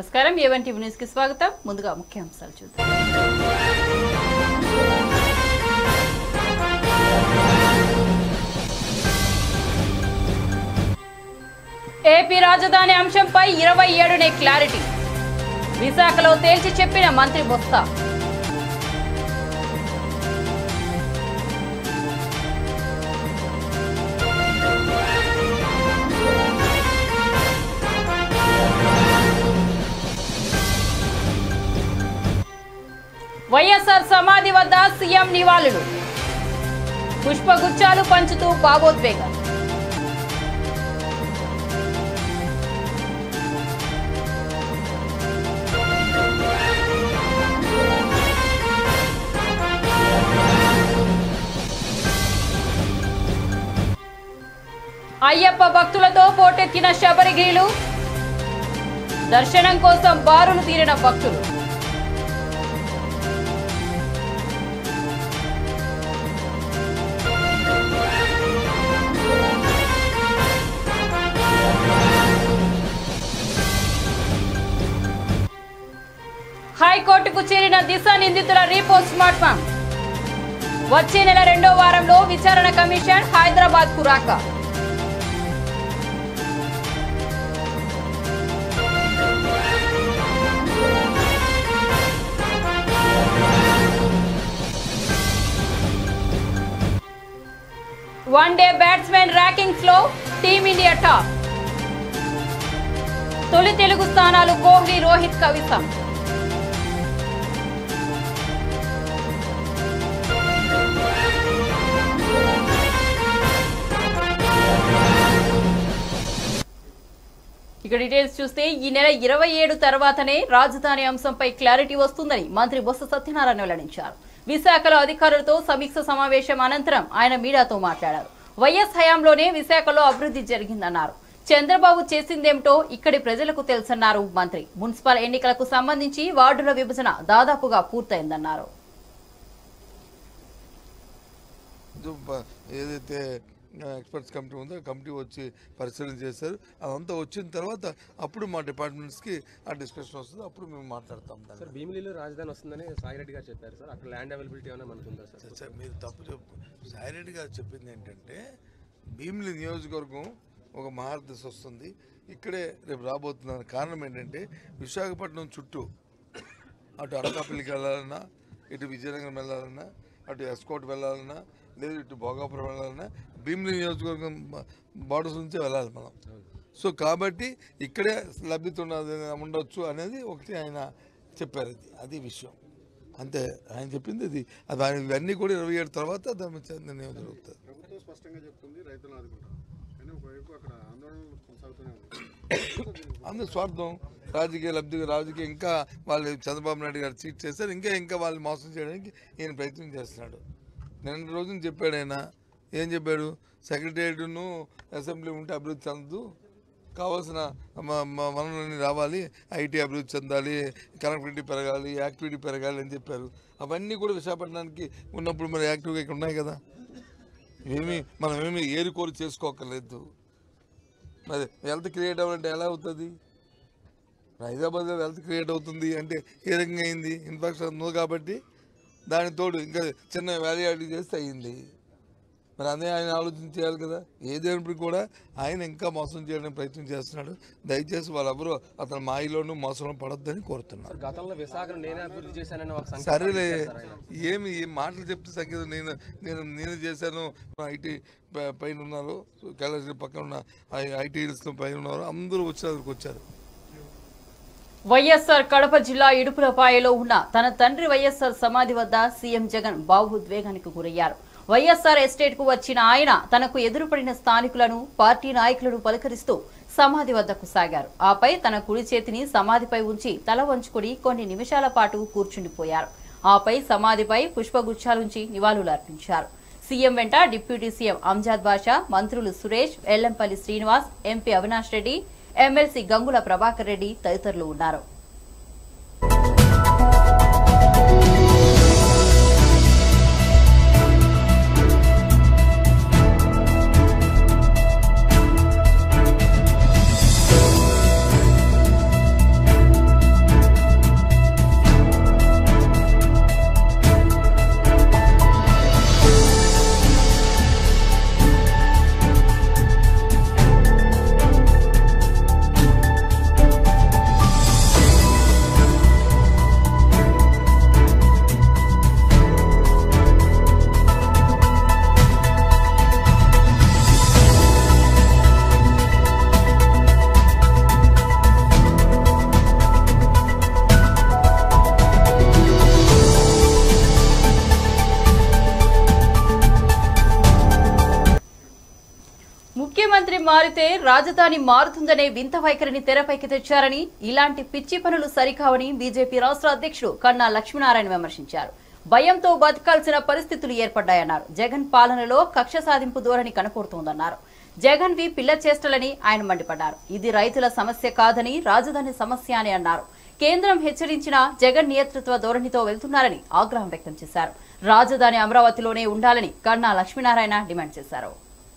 నమస్కారం A1 TV news కి స్వాగతం ముందుగా ముఖ్యాంశాలు చూద్దాం ఏపీ రాజధాని అంశంపై ఇరవై ఏడునే క్లారిటీ విశాఖలో తేల్చి చెప్పిన మంత్రి బొత్స వైఎస్ఆర్ సమాధి వద్ద సీఎం నివాళులు పుష్పగుచ్చాలు పంచుతూ భావోద్వేగం అయ్యప్ప భక్తులతో పోటెత్తిన శబరిగిరిలు దర్శనం కోసం బారులు తీరిన భక్తులు హైకోర్టుకు చేరిన దిశ నిందితుల రీపోస్ట్ మార్టం వచ్చే నెల రెండో వారంలో విచారణ కమిషన్ హైదరాబాద్ కు రాక వన్ డే బ్యాట్స్మెన్ ర్యాంకింగ్స్ లో టీమిండియా టాప్ తొలి తెలుగు స్థానాలు కోహ్లీ రోహిత్ కవిత ఇక డీటెయిల్స్ చూస్తే ఈ నెల ఇరవై ఏడు తర్వాతనే రాజధాని అంశంపై క్లారిటీ వస్తుందని మంత్రి బొత్స సత్యనారాయణ వెల్లడించారు విశాఖలో అధికారులతో సమీక్ష సమావేశం అనంతరం ఆయన మీడియాతో మాట్లాడారు వైఎస్ హయాంలోనే విశాఖలో అభివృద్ధి జరిగిందన్నారు చంద్రబాబు చేసిందేమిటో ఇక్కడి ప్రజలకు తెలుసన్నారు మంత్రి మున్సిపల్ ఎన్నికలకు సంబంధించి వార్డుల విభజన దాదాపుగా పూర్తయిందన్నారు ఇది ప- ఏదైతే ఎక్స్పర్ట్స్ కమిటీ ఉందో ఆ కమిటీ వచ్చి పరిశీలన చేశారు అదంతా వచ్చిన తర్వాత అప్పుడు మా డిపార్ట్మెంట్స్కి ఆ డిస్కషన్ వస్తుంది అప్పుడు మేము మాట్లాడతాం దాన్ని సార్ భీమిలిలో రాజధాని వస్తుందని సాయిరెడ్డి గారు చెప్పారు సార్ అక్కడ ల్యాండ్ అవైలబిలిటీ ఏమైనా మనకు ఉందా సార్ సార్ మీరు తప్పు చెప్పు సాయిరెడ్డి గారు చెప్పింది ఏంటంటే భీమిలి నియోజకవర్గం ఒక మహారదశ వస్తుంది ఇక్కడే రేపు రాబోతున్న కారణం ఏంటంటే విశాఖపట్నం చుట్టూ అటు అనకాపల్లికి వెళ్ళాలన్నా ఇటు విజయనగరం వెళ్ళాలన్నా అటు ఎస్కోట్ వెళ్ళాలన్నా లేదు ఇటు భోగాపురం వెళ్ళాలన్నా భీమిలి నియోజకవర్గం బార్డర్స్ నుంచే వెళ్ళాలి మనం సో కాబట్టి ఇక్కడే లభ్యత ఉన్నది ఉండొచ్చు అనేది ఒకటి ఆయన చెప్పారు అది అది విషయం అంతే ఆయన చెప్పింది ఇది అది ఆయన ఇవన్నీ కూడా ఇరవై ఏడు తర్వాత దాని మీద నిర్ణయం జరుగుతుంది ప్రభుత్వం స్పష్టంగా చెప్తుంది రైతులను ఆదుకుంటాం కానీ ఒకవైపు అక్కడ ఆందోళనలు కొనసాగుతూనే ఉంది అందరూ స్వార్థం రాజకీయ లబ్ధి రాజకీయ ఇంకా వాళ్ళు చంద్రబాబు నాయుడు గారు చీట్ చేశారు ఇంకా ఇంకా వాళ్ళు మోసం చేయడానికి ఈయన ప్రయత్నం చేస్తున్నాడు నిన్న రోజున చెప్పాడు ఆయన ఏం చెప్పాడు సెక్రటేరియట్ను అసెంబ్లీ ఉంటే అభివృద్ధి చెందదు కావాల్సిన మ- మ- వనరులన్నీ రావాలి ఐటీ అభివృద్ధి చెందాలి కనెక్టివిటీ పెరగాలి యాక్టివిటీ పెరగాలి అని చెప్పారు అవన్నీ కూడా విశాఖపట్నానికి ఉన్నప్పుడు మరి యాక్టివ్గా ఇక్కడ ఉన్నాయి కదా ఏమి మనం ఏమి ఏరి కోరి చేసుకోకర్లేదు మరి వెల్త్ క్రియేట్ అవ్వాలంటే ఎలా అవుతుంది హైదరాబాద్లో వెల్త్ క్రియేట్ అవుతుంది అంటే ఏ రకంగా అయింది ఇన్ఫ్రాస్ట్రక్చర్ ఉంది కాబట్టి దాని తోడు ఇంకా చిన్న వ్యాలీ యాడ్ చేస్తే అయ్యింది మరి అదే ఆయన ఆలోచన చేయాలి కదా ఏదైనప్పటికీ కూడా ఆయన ఇంకా మోసం చేయడానికి ప్రయత్నం చేస్తున్నాడు దయచేసి వాళ్ళెవరూ అతని మాయలోనూ మోసంలో పడొద్దని కోరుతున్నారు సార్ గతంలో విశాఖను నేనే అభివృద్ధి చేశానని ఒక సంఖ్య సరేలే ఏమి ఈ మాటలు చెప్తే సంగీతం నేను నేను నేను చేశాను ఐటీ పైన ఉన్నారు కైలాస పక్కన ఉన్న ఐటీ పైన ఉన్నారు అందరూ వచ్చి దగ్గరికి వచ్చారు వైఎస్ఆర్ కడప జిల్లా ఇడుపులపాయలో ఉన్న తన తండ్రి వైఎస్ఆర్ సమాధి వద్ద సీఎం జగన్ భావోద్వేగానికి గురయ్యారు వైఎస్ఆర్ ఎస్టేట్ కు వచ్చిన ఆయన తనకు ఎదురుపడిన స్థానికులను పార్టీ నాయకులను పలకరిస్తూ సమాధి వద్దకు సాగారు ఆపై తన కుడి చేతిని సమాధిపై ఉంచి తల వంచుకుని కొన్ని నిమిషాల పాటు కూర్చుండిపోయారు ఆపై సమాధిపై పుష్పగుచ్చాలుంచి నివాళులు అర్పించారు సీఎం వెంట డిప్యూటీ సీఎం అంజాద్ బాషా మంత్రులు సురేష్ ఎల్లంపల్లి శ్రీనివాస్ ఎంపీ అవినాష్ రెడ్డి ఎమ్మెల్సీ గంగుల ప్రభాకర్ రెడ్డి తదితరులు ఉన్నారు మారితే రాజధాని మారుతుందనే వింత వైఖరిని తెరపైకి తెచ్చారని ఇలాంటి పిచ్చి పనులు సరికావని బీజేపీ రాష్ట్ర అధ్యక్షుడు కన్నా లక్ష్మీనారాయణ విమర్శించారు భయంతో బతకాల్సిన పరిస్థితులు ఏర్పడ్డాయన్నారు జగన్ పాలనలో కక్ష సాధింపు ధోరణి కనపడుతోందన్నారు జగన్ వి పిల్ల చేష్టలని ఆయన మండిపడ్డారు ఇది రైతుల సమస్య కాదని రాజధాని సమస్య అని అన్నారు కేంద్రం హెచ్చరించిన జగన్ నియంతృత్వ ధోరణితో వెళ్తున్నారని ఆగ్రహం వ్యక్తం చేశారు రాజధాని అమరావతిలోనే ఉండాలని కన్నా లక్ష్మీనారాయణ డిమాండ్ చేశారు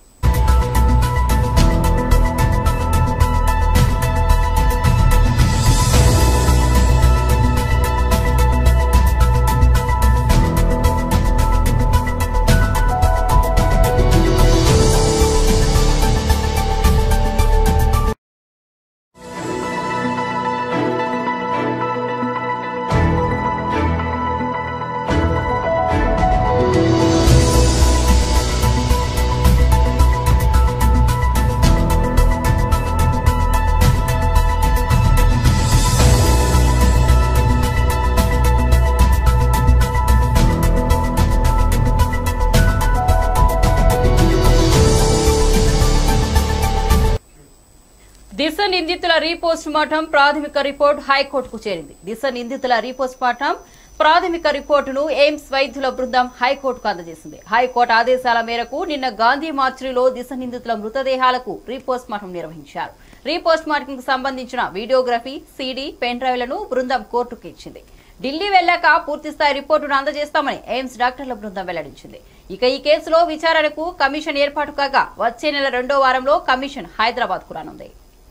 దిశ నిందితుల రీపోస్ట్ మార్టం ప్రాథమిక రిపోర్ట్ హైకోర్టుకు చేరింది దిశ నిందితుల రీపోస్ట్ మార్టం ప్రాథమిక రిపోర్టును ఎయిమ్స్ వైద్యుల బృందం హైకోర్టుకు అందజేసింది హైకోర్టు ఆదేశాల మేరకు నిన్న గాంధీ మార్చిలో దిశ నిందితుల మృతదేహాలకు రీపోస్ట్ మార్టం నిర్వహించారు రీపోస్ట్ మార్టం కు సంబంధించిన వీడియోగ్రఫీ సీడీ పెన్ డ్రైవ్లను బృందం కోర్టుకు ఇచ్చింది ఢిల్లీ వెళ్లాక పూర్తిస్థాయి రిపోర్టును అందజేస్తామని ఎయిమ్స్ డాక్టర్ల బృందం వెల్లడించింది ఇక ఈ కేసులో విచారణకు కమిషన్ ఏర్పాటు కాగా వచ్చే నెల రెండో వారంలో కమిషన్ హైదరాబాద్ కు రానుంది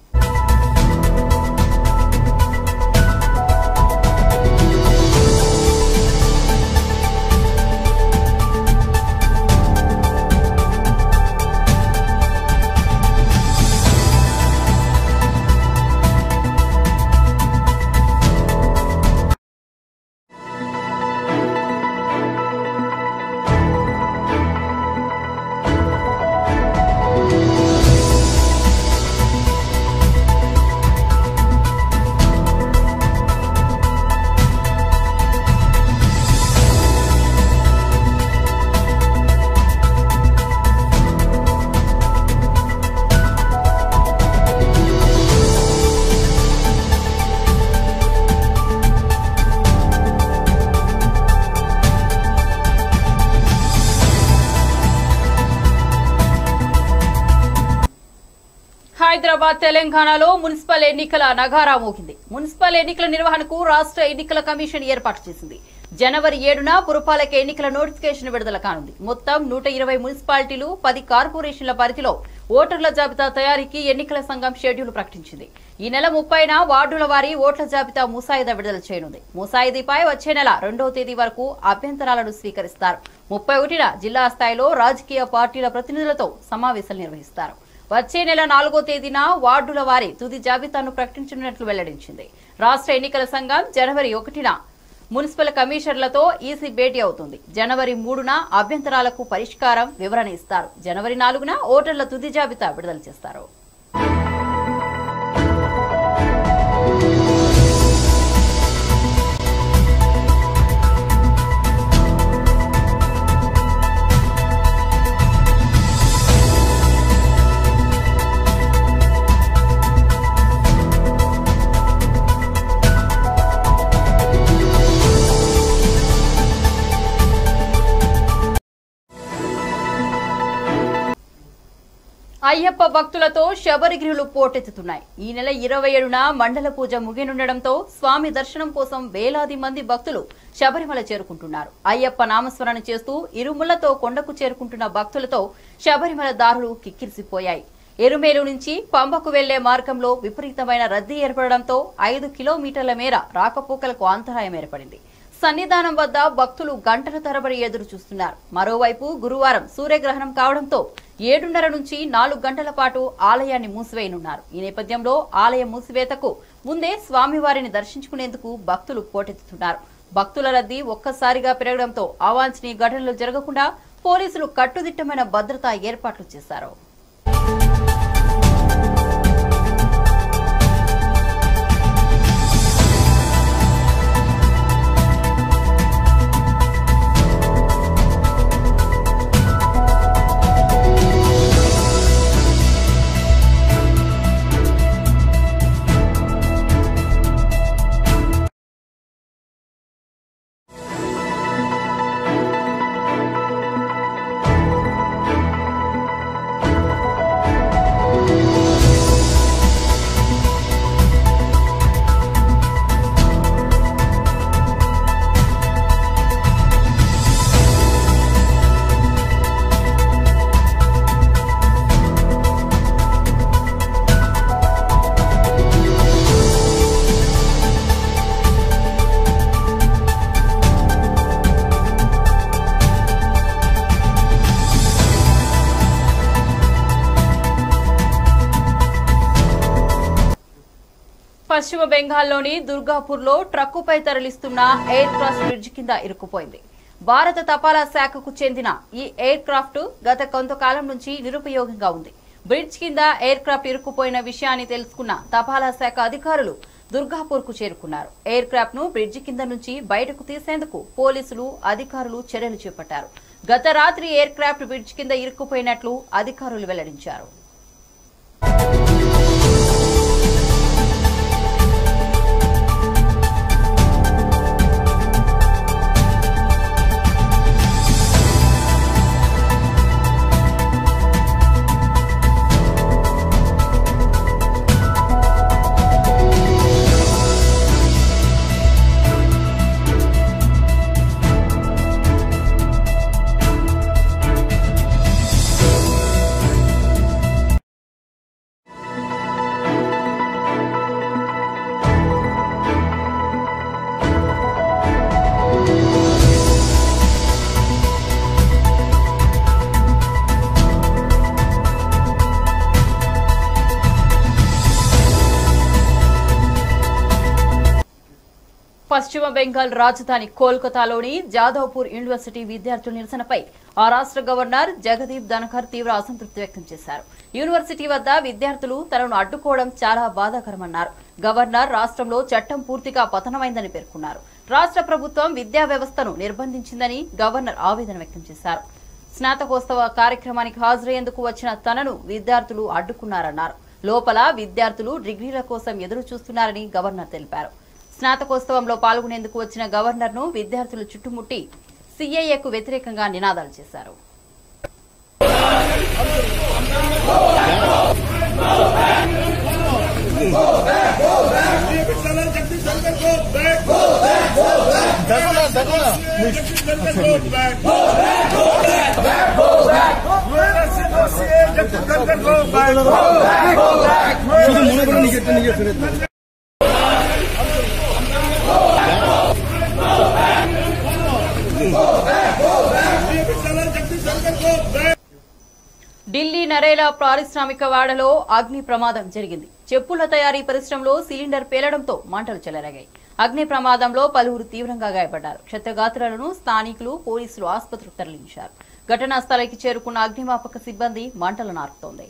హైదరాబాద్ తెలంగాణలో మున్సిపల్ ఎన్నికల నగారా మోగింది మున్సిపల్ ఎన్నికల నిర్వహణకు రాష్ట్ర ఎన్నికల కమిషన్ ఏర్పాటు చేసింది జనవరి ఏడున పురపాలక ఎన్నికల నోటిఫికేషన్ విడుదల కానుంది మొత్తం నూట ఇరవై మున్సిపాలిటీలు పది కార్పొరేషన్ల పరిధిలో ఓటర్ల జాబితా తయారీకి ఎన్నికల సంఘం షెడ్యూల్ ప్రకటించింది ఈ నెల ముప్పైన వార్డుల వారీ ఓట్ల జాబితా ముసాయిదా విడుదల చేయనుంది ముసాయిదీపై వచ్చే నెల రెండవ తేదీ వరకు అభ్యంతరాలను స్వీకరిస్తారు ముప్పై ఒకటిన జిల్లా స్థాయిలో రాజకీయ పార్టీల ప్రతినిధులతో సమావేశాలు నిర్వహిస్తారు వచ్చే నెల నాలుగో తేదీన వార్డుల వారి తుది జాబితాను ప్రకటించనున్నట్లు వెల్లడించింది రాష్ట్ర ఎన్నికల సంఘం జనవరి ఒకటిన మున్సిపల్ కమిషనర్లతో ఈసీ భేటీ అవుతుంది జనవరి మూడున అభ్యంతరాలకు పరిష్కారం వివరణ ఇస్తారు జనవరి నాలుగున ఓటర్ల తుది జాబితా విడుదల చేస్తారు అయ్యప్ప భక్తులతో శబరిగిరులు పోటెత్తుతున్నాయి ఈ నెల ఇరవై ఏడున మండల పూజ ముగినుండడంతో స్వామి దర్శనం కోసం వేలాది మంది భక్తులు శబరిమల చేరుకుంటున్నారు అయ్యప్ప నామస్మరణ చేస్తూ ఇరుములతో కొండకు చేరుకుంటున్న భక్తులతో శబరిమల దారులు కిక్కిరిసిపోయాయి ఎరుమేలు నుంచి పంబకు వెళ్లే మార్గంలో విపరీతమైన రద్దీ ఏర్పడడంతో ఐదు కిలోమీటర్ల మేర రాకపోకలకు అంతరాయం ఏర్పడింది సన్నిధానం వద్ద భక్తులు గంటల తరబడి ఎదురు చూస్తున్నారు మరోవైపు గురువారం సూర్యగ్రహణం కావడంతో ఏడున్నర నుంచి నాలుగు గంటల పాటు ఆలయాన్ని మూసివేయనున్నారు ఈ నేపథ్యంలో ఆలయ మూసివేతకు ముందే స్వామివారిని దర్శించుకునేందుకు భక్తులు పోటెత్తుతున్నారు భక్తుల రద్దీ ఒక్కసారిగా పెరగడంతో అవాంఛనీయ ఘటనలు జరగకుండా పోలీసులు కట్టుదిట్టమైన భద్రతా ఏర్పాట్లు చేశారు పశ్చిమ బెంగాల్లోని దుర్గాపూర్లో ట్రక్కుపై తరలిస్తున్న ఎయిర్ క్రాఫ్ట్ బ్రిడ్జ్ కింద ఇరుక్కుపోయింది భారత తపాలా శాఖకు చెందిన ఈ ఎయిర్ క్రాఫ్ట్ గత కొంతకాలం నుంచి నిరుపయోగంగా ఉంది బ్రిడ్జ్ కింద ఎయిర్ క్రాఫ్ట్ ఇరుక్కుపోయిన విషయాన్ని తెలుసుకున్న తపాలా శాఖ అధికారులు దుర్గాపూర్ కు చేరుకున్నారు ఎయిర్ క్రాఫ్ట్ ను బ్రిడ్జ్ కింద నుంచి బయటకు తీసేందుకు పోలీసులు అధికారులు చర్యలు చేపట్టారు గత రాత్రి ఎయిర్ క్రాఫ్ట్ బ్రిడ్జ్ కింద ఇరుక్కుపోయినట్లు అధికారులు వెల్లడించారు పశ్చిమ బెంగాల్ రాజధాని కోల్కతాలోని జాదవ్పూర్ యూనివర్సిటీ విద్యార్థుల నిరసనపై ఆ రాష్ట్ర గవర్నర్ జగదీప్ ధనకర్ తీవ్ర అసంతృప్తి వ్యక్తం చేశారు యూనివర్సిటీ వద్ద విద్యార్థులు తనను అడ్డుకోవడం చాలా బాధాకరమన్నారు గవర్నర్ రాష్ట్రంలో చట్టం పూర్తిగా పతనమైందని పేర్కొన్నారు రాష్ట్ర ప్రభుత్వం విద్యా వ్యవస్థను నిర్బంధించిందని గవర్నర్ ఆవేదన వ్యక్తం చేశారు స్నాతకోత్సవ కార్యక్రమానికి హాజరయ్యేందుకు వచ్చిన తనను విద్యార్థులు అడ్డుకున్నారన్నారు లోపల విద్యార్థులు డిగ్రీల కోసం ఎదురు చూస్తున్నారని గవర్నర్ తెలిపారు స్నాతకోత్సవంలో పాల్గొనేందుకు వచ్చిన గవర్నర్ ను విద్యార్థులు చుట్టుముట్టి సీఏఏకు వ్యతిరేకంగా నినాదాలు చేశారు ఢిల్లీ నరేలా పారిశ్రామిక వాడలో అగ్ని ప్రమాదం జరిగింది చెప్పుల తయారీ పరిశ్రమలో సిలిండర్ పేలడంతో మంటలు చెలరేగాయి అగ్ని ప్రమాదంలో పలువురు తీవ్రంగా గాయపడ్డారు క్షతగాత్రులను స్థానికులు పోలీసులు ఆసుపత్రికి తరలించారు ఘటనా స్థలానికి చేరుకున్న అగ్నిమాపక సిబ్బంది మంటలు నార్పుతోంది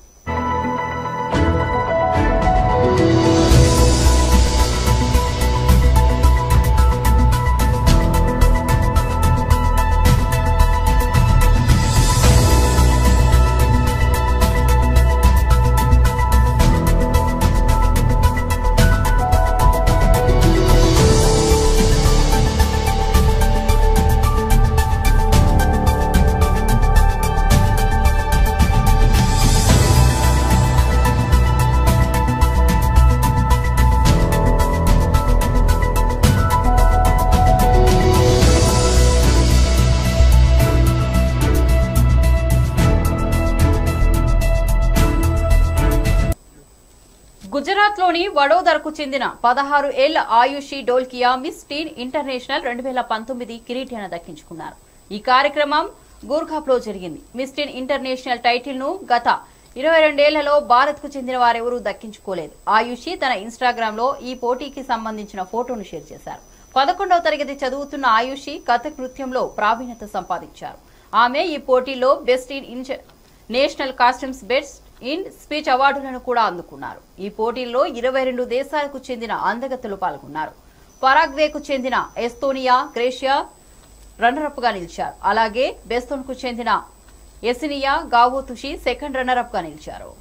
గుజరాత్ లోని వడోదరకు చెందిన పదహారు ఏళ్ల Ayushi Dholakia miss teen international రెండు వేల పంతొమ్మిది కిరీటాన్ని దక్కించుకున్నారు ఈ కార్యక్రమం గూర్ఖాప్లో జరిగింది మిస్ టీన్ ఇంటర్నేషనల్ టైటిల్ ను గత ఇరవై రెండేళ్లలో భారత్ కు చెందిన వారెవరూ దక్కించుకోలేదు ఆయుషి తన ఇన్స్టాగ్రామ్ లో ఈ పోటీకి సంబంధించిన ఫోటోను షేర్ చేశారు పదకొండవ తరగతి చదువుతున్న ఆయుషి కథక్ నృత్యంలో ప్రావీణ్యత సంపాదించారు ఆమె ఈ పోటీలో best in international costumes best in speech అవార్డులను కూడా అందుకున్నారు ఈ పోటీల్లో ఇరవై రెండు దేశాలకు చెందిన అందగత్తెలు పాల్గొన్నారు పరాగ్వేకు చెందిన ఎస్తోనియా క్రేషియా రన్నరప్ గా నిలిచారు అలాగే బెస్తోన్ కు చెందిన ఎసినియా గావోతుషి సెకండ్ రన్నరప్ గా నిలిచారు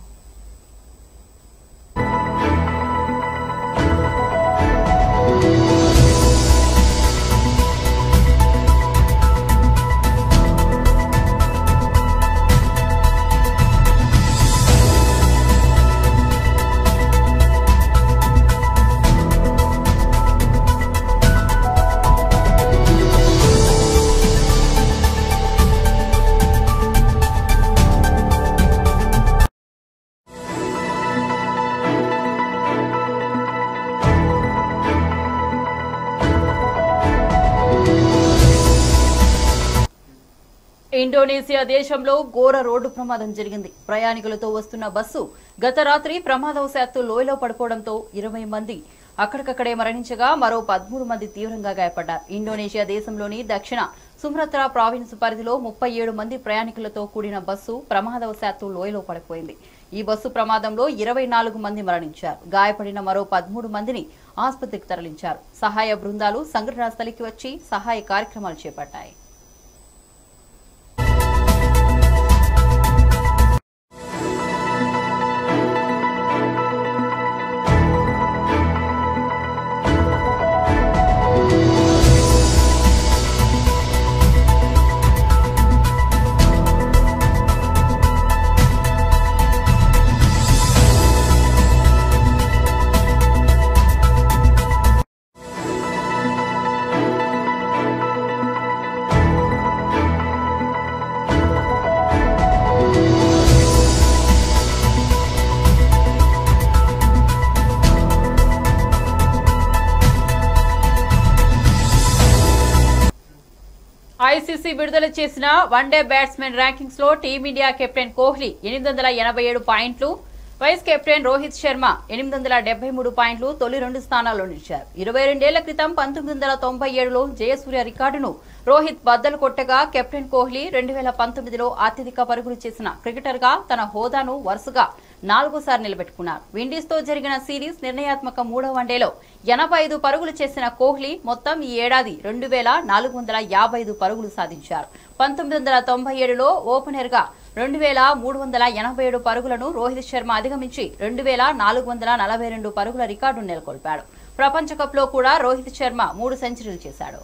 ఇండోనేషియా దేశంలో ఘోర రోడ్డు ప్రమాదం జరిగింది ప్రయాణికులతో వస్తున్న బస్సు గత రాత్రి ప్రమాదవశాత్తు లోయలో పడిపోవడంతో ఇరవై మంది అక్కడికక్కడే మరణించగా మరో పదమూడు మంది తీవ్రంగా గాయపడ్డారు ఇండోనేషియా దేశంలోని దక్షిణ సుమ్రత్రా ప్రావిన్స్ పరిధిలో ముప్పై ఏడు మంది ప్రయాణికులతో కూడిన బస్సు ప్రమాదవశాత్తు లోయలో పడిపోయింది ఈ బస్సు ప్రమాదంలో ఇరవై నాలుగు మంది మరణించారు గాయపడిన మరో పదమూడు మందిని ఆసుపత్రికి తరలించారు సహాయ బృందాలు సంఘటనా స్థలికి వచ్చి సహాయ కార్యక్రమాలు చేపట్టాయి ఐసీసీ విడుదల చేసిన వన్డే బ్యాట్స్మెన్ ర్యాంకింగ్స్ లో టీమిండియా కెప్టెన్ కోహ్లీ ఎనిమిది వందల ఎనభై ఏడు పాయింట్లు వైస్ కెప్టెన్ రోహిత్ శర్మ ఎనిమిది వందల డెబ్బై మూడు పాయింట్లు తొలి రెండు స్థానాల్లో నిలిచారు ఇరవై రెండేళ్ల క్రితం పంతొమ్మిది వందల తొంభై ఏడులో జయసూర్య రికార్డును రోహిత్ బద్దలు కొట్టగా కెప్టెన్ కోహ్లీ రెండు వేల పంతొమ్మిదిలో అత్యధిక పరుగులు చేసిన క్రికెటర్ గా తన హోదాను వరుసగా నాలుగోసారి నిలబెట్టుకున్నారు విండీస్ తో జరిగిన సిరీస్ నిర్ణయాత్మక మూడో వన్డేలో ఎనభై ఐదు పరుగులు చేసిన కోహ్లీ మొత్తం ఈ ఏడాది రెండు వేల నాలుగు వందల యాభై ఐదు పరుగులు సాధించారు పంతొమ్మిది వందల తొంభై ఏడులో ఓపెనర్ గా రెండు వేల మూడు వందల ఎనభై ఏడు పరుగులను రోహిత్ శర్మ అధిగమించి రెండు వేల నాలుగు వందల నలభై రెండు పరుగుల రికార్డును నెలకొల్పాడు ప్రపంచ కప్ లో కూడా రోహిత్ శర్మ మూడు సెంచరీలు చేశాడు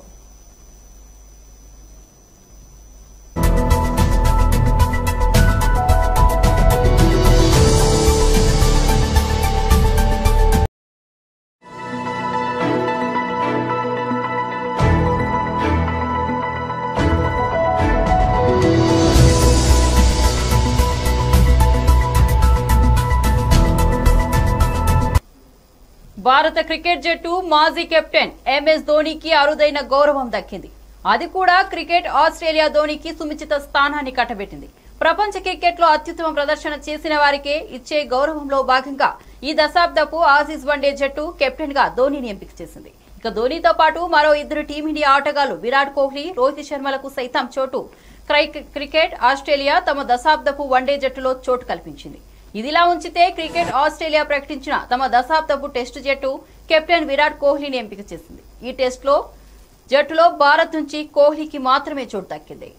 భారత క్రికెట్ జట్టు మాజీ కెప్టెన్ ఎంఎస్ ధోనీకి అరుదైన గౌరవం దక్కింది అది కూడా క్రికెట్ ఆస్ట్రేలియా ధోనీకి సుముచిత స్థానాన్ని కట్టబెట్టింది ప్రపంచ క్రికెట్ లో అత్యుత్తమ ప్రదర్శన చేసిన వారికే ఇచ్చే గౌరవంలో భాగంగా ఈ దశాబ్దపు ఆసీస్ వన్డే జట్టు కెప్టెన్ గా ధోనీని ఎంపిక చేసింది ఇక ధోనీతో పాటు మరో ఇద్దరు టీమిండియా ఆటగాళ్లు విరాట్ కోహ్లీ రోహిత్ శర్మలకు సైతం చోటు క్రై- క్రికెట్ ఆస్ట్రేలియా తమ దశాబ్దపు వన్డే జట్టులో చోటు కల్పించింది ఇదిలా ఉంచితే క్రికెట్ ఆస్ట్రేలియా ప్రకటించిన తమ దశాబ్దపు టెస్టు జట్టు కెప్టెన్ విరాట్ కోహ్లీని ఎంపిక చేసింది ఈ టెస్టులో జట్టులో భారత్ నుంచి కోహ్లీకి మాత్రమే చోటు దక్కింది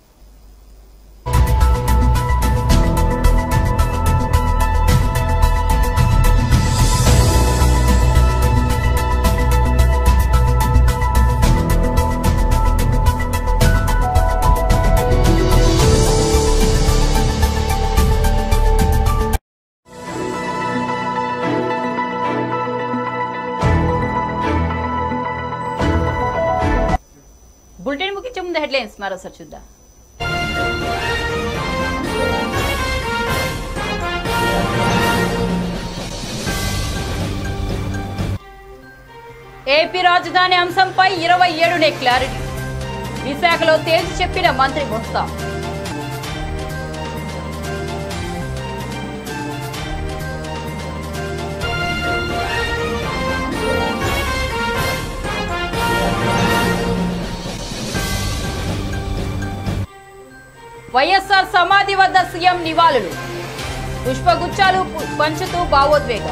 బులెటిన్ ముగించే ముందు హెడ్లైన్స్ మరోసారి చూద్దాం ఏపీ రాజధాని అంశంపై ఇరవై ఏడునే క్లారిటీ విశాఖలో తేల్చి చెప్పిన మంత్రి బొత్స వైఎస్ఆర్ సమాధి వద్ద సీఎం నివాళులు పుష్పగుచ్చాలు పు- పంచుతూ భావోద్వేగం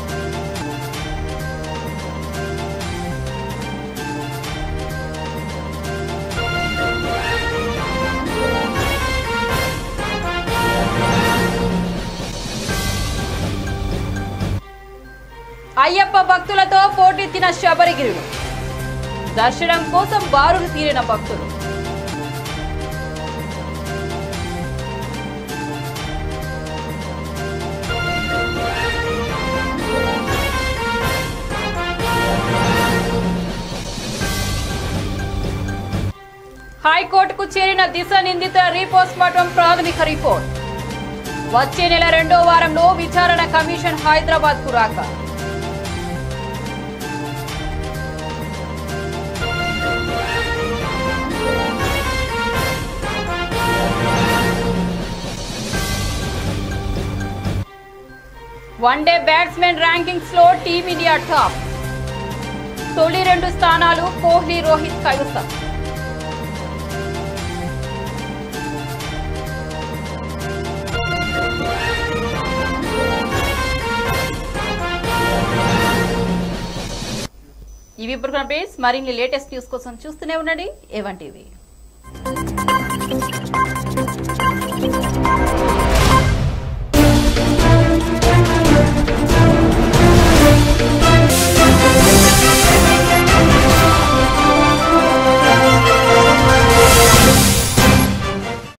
అయ్యప్ప భక్తులతో పోటెత్తిన శబరిగిరుడు దర్శనం కోసం బారులు తీరిన భక్తులు హైకోర్టుకు చేరిన దిశ నిందిత రీపోస్ట్మార్టం ప్రాథమిక రిపోర్ట్ వచ్చే నెల రెండో వారంలో విచారణ కమిషన్ హైదరాబాద్ కు రాక వన్డే బ్యాట్స్మెన్ ర్యాంకింగ్స్ లో టీమిండియా టాప్ తొలి రెండు స్థానాలు కోహ్లీ రోహిత్ కైవసం ఇవి ఇప్పుడు అప్డేట్స్ మరిన్ని లేటెస్ట్ న్యూస్ కోసం చూస్తూనే ఉండండి ఏవన్ టీవీ